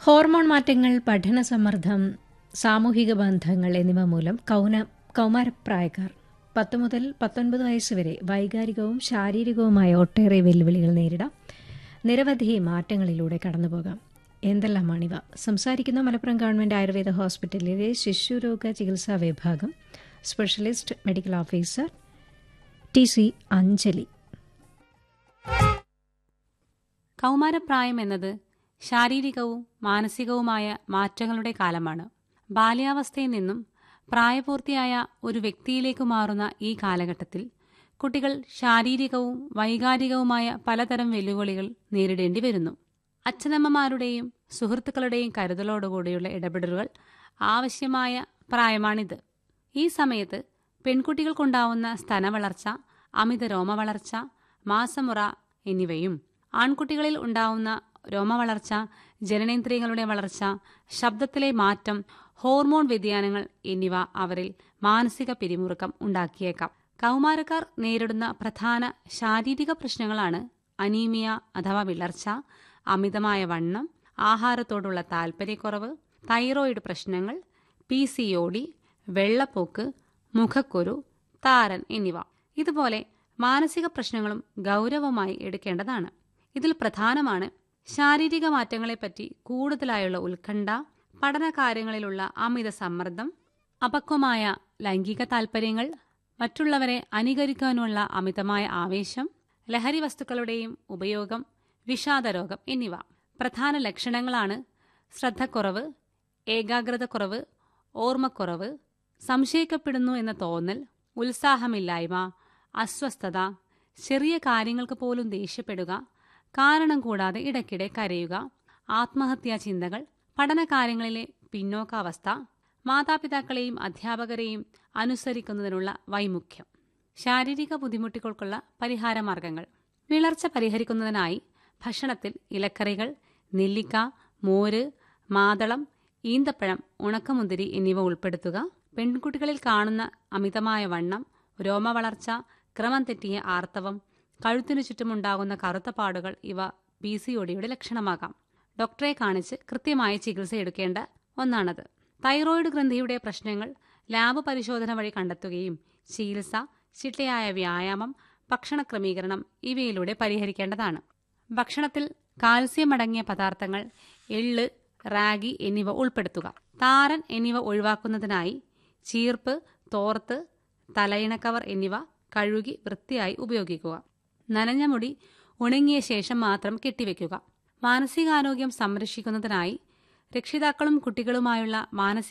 hormone മാറ്റങ്ങൾ പഠന സമ്മർദ്ദം സാമൂഹിക ബന്ധങ്ങൾ എന്നിവ മൂലം കൗന കൗമാരപ്രായക്കാർ പത്ത് മുതൽ പത്തൊൻപത് വയസ്സ് വരെ വൈകാരികവും ശാരീരികവുമായ ഒട്ടേറെ വെല്ലുവിളികൾ നേരിടാം നിരവധി മാറ്റങ്ങളിലൂടെ കടന്നുപോകാം എന്തെല്ലാമാണിവ സംസാരിക്കുന്ന മലപ്പുറം ഗവൺമെന്റ് ആയുർവേദ ഹോസ്പിറ്റലിലെ ശിശുരോഗ ചികിത്സാ വിഭാഗം specialist medical officer T C Anjali കൗമാരപ്രായം എന്നത് ശാരീരികവും മാനസികവുമായ മാറ്റങ്ങളുടെ കാലമാണ് ബാല്യാവസ്ഥയിൽ നിന്നും പ്രായപൂർത്തിയായ ഒരു വ്യക്തിയിലേക്ക് മാറുന്ന ഈ കാലഘട്ടത്തിൽ കുട്ടികൾ ശാരീരികവും വൈകാരികവുമായ പലതരം വെല്ലുവിളികൾ നേരിടേണ്ടി വരുന്നു അച്ഛനമ്മമാരുടെയും സുഹൃത്തുക്കളുടെയും കരുതലോടുകൂടിയുള്ള ഇടപെടലുകൾ ആവശ്യമായ പ്രായമാണിത് ഈ സമയത്ത് പെൺകുട്ടികൾക്കുണ്ടാവുന്ന സ്തനവളർച്ച അമിത രോമവളർച്ച മാസമുറ എന്നിവയും ആൺകുട്ടികളിൽ ഉണ്ടാവുന്ന രോമവളർച്ച ജനനേന്ദ്രിയങ്ങളുടെ വളർച്ച ശബ്ദത്തിലെ മാറ്റം ഹോർമോൺ വ്യതിയാനങ്ങൾ എന്നിവ അവരിൽ മാനസിക പിരിമുറുക്കം ഉണ്ടാക്കിയേക്കാം കൗമാരക്കാർ നേരിടുന്ന പ്രധാന ശാരീരിക പ്രശ്നങ്ങളാണ് അനീമിയ അഥവാ വിളർച്ച അമിതമായ വണ്ണം ആഹാരത്തോടുള്ള താൽപ്പര്യക്കുറവ് തൈറോയിഡ് പ്രശ്നങ്ങൾ പി സി ഒ ഡി വെള്ളപ്പോക്ക് മുഖക്കുരു താരൻ എന്നിവ ഇതുപോലെ മാനസിക പ്രശ്നങ്ങളും ഗൗരവമായി എടുക്കേണ്ടതാണ് ഇതിൽ പ്രധാനമാണ് ശാരീരിക മാറ്റങ്ങളെപ്പറ്റി കൂടുതലായുള്ള ഉത്കണ്ഠ പഠന കാര്യങ്ങളിലുള്ള അമിത സമ്മർദ്ദം അപക്വമായ ലൈംഗിക താൽപ്പര്യങ്ങൾ മറ്റുള്ളവരെ അനുകരിക്കാനുള്ള അമിതമായ ആവേശം ലഹരി വസ്തുക്കളുടെയും ഉപയോഗം വിഷാദരോഗം എന്നിവ പ്രധാന ലക്ഷണങ്ങളാണ് ശ്രദ്ധക്കുറവ് ഏകാഗ്രതക്കുറവ് ഓർമ്മക്കുറവ് സംശയിക്കപ്പെടുന്നു എന്ന തോന്നൽ ഉത്സാഹമില്ലായ്മ അസ്വസ്ഥത ചെറിയ കാര്യങ്ങൾക്ക് പോലും ദേഷ്യപ്പെടുക കാരണം കൂടാതെ ഇടയ്ക്കിടെ കരയുക ആത്മഹത്യാ ചിന്തകൾ പഠനകാര്യങ്ങളിലെ പിന്നോക്കാവസ്ഥ മാതാപിതാക്കളെയും അധ്യാപകരെയും അനുസരിക്കുന്നതിനുള്ള വൈമുഖ്യം ശാരീരിക ബുദ്ധിമുട്ടുകൾക്കുള്ള പരിഹാരമാർഗങ്ങൾ വിളർച്ച പരിഹരിക്കുന്നതിനായി ഭക്ഷണത്തിൽ ഇലക്കറികൾ നെല്ലിക്ക മോര് മാതളം ഈന്തപ്പഴം ഉണക്കമുന്തിരി എന്നിവ ഉൾപ്പെടുത്തുക പെൺകുട്ടികളിൽ കാണുന്ന അമിതമായ വണ്ണം രോമവളർച്ച ക്രമം തെറ്റിയ ആർത്തവം കഴുത്തിനു ചുറ്റുമുണ്ടാകുന്ന കറുത്ത പാടുകൾ ഇവ പി സി ഒടിയുടെ ലക്ഷണമാകാം ഡോക്ടറെ കാണിച്ച് കൃത്യമായ ചികിത്സ എടുക്കേണ്ട ഒന്നാണത് തൈറോയിഡ് ഗ്രന്ഥിയുടെ പ്രശ്നങ്ങൾ ലാബ് പരിശോധന വഴി കണ്ടെത്തുകയും ചികിത്സ ചിട്ടയായ വ്യായാമം ഭക്ഷണ ക്രമീകരണം ഇവയിലൂടെ പരിഹരിക്കേണ്ടതാണ് ഭക്ഷണത്തിൽ കാൽസ്യം അടങ്ങിയ പദാർത്ഥങ്ങൾ എള്ള് റാഗി എന്നിവ ഉൾപ്പെടുത്തുക താരൻ എന്നിവ ഒഴിവാക്കുന്നതിനായി ചീർപ്പ് തോർത്ത് തലയിണക്കവർ എന്നിവ കഴുകി വൃത്തിയായി ഉപയോഗിക്കുക നനഞ്ഞ മുടി ഉണങ്ങിയ ശേഷം മാത്രം കെട്ടിവെക്കുക മാനസികാരോഗ്യം സംരക്ഷിക്കുന്നതിനായി രക്ഷിതാക്കളും കുട്ടികളുമായുള്ള മാനസിക